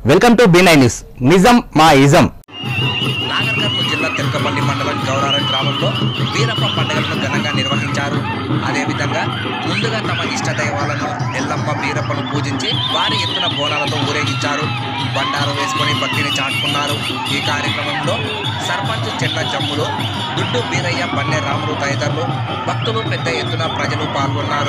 welcome to B nine news నిజం మా ism Nagar Kurnool జిల్లా తెలకపల్లి మండలం గౌరారం గ్రామంలో వీరప్ప పండుగలను ఘనంగా నిర్వహించారు అదేవిధంగా ముందుగా తమ ఇష్ట దైవాలను ఎల్లమ్మ వీరప్పను పూజించి వారి ఎత్తున బోనాలతో ఊరేగించారు బండారు వేసుకొని భక్తిని చాటుకున్నారు ఈ కార్యక్రమంలో సర్పంచ్ చెట్ల జమ్ములు గుడ్డు వీరయ్య బన్నె రాములు తదితరులు భక్తులు పెద్ద ఎత్తున ప్రజలు పాల్గొన్నారు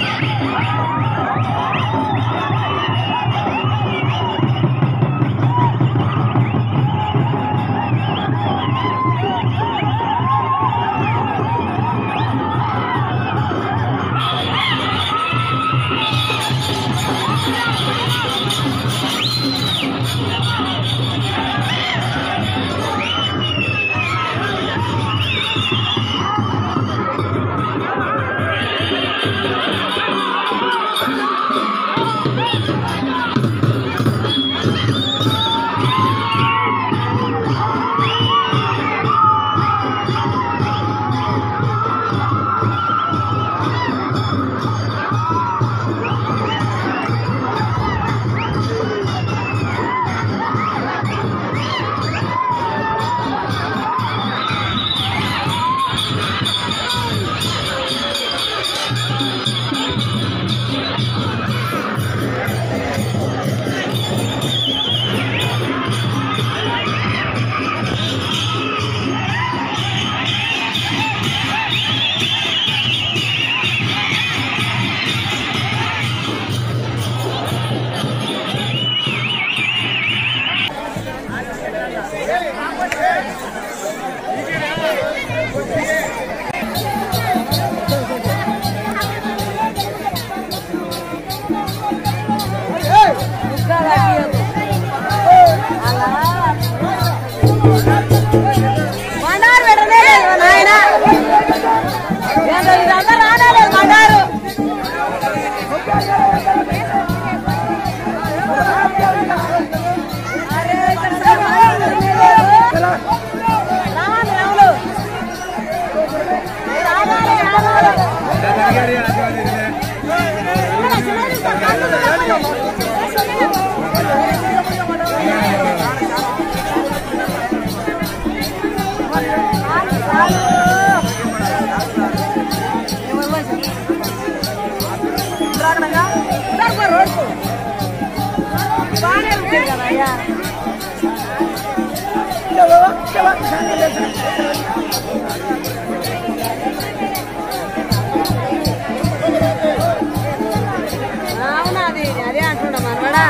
బండారు పెట్టనే లేదు నాయన ఇదంతా రాలేదు బండారు రావాలి రాములు రావాలి రావాలి బాగానే ఉంటుంది కదా అయ్యా అవునా అది అదే అంటున్నా మనవాడా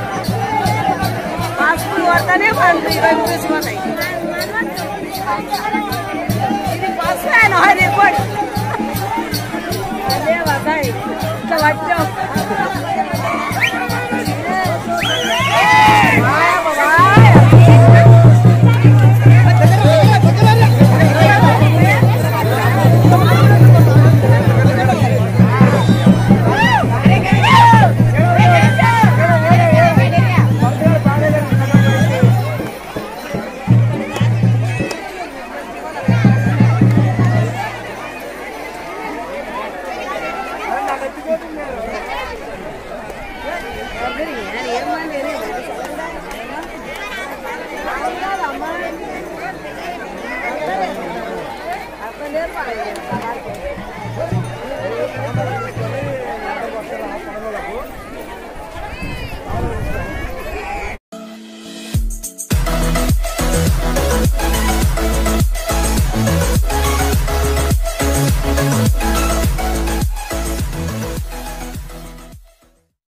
పసుపు కొడతానే పండు ఇరవై తీసుకున్నాయి ఇది పసుపు అది కూడా అదే వస్తాయి ఇట్లా వచ్చాం అప్పుడు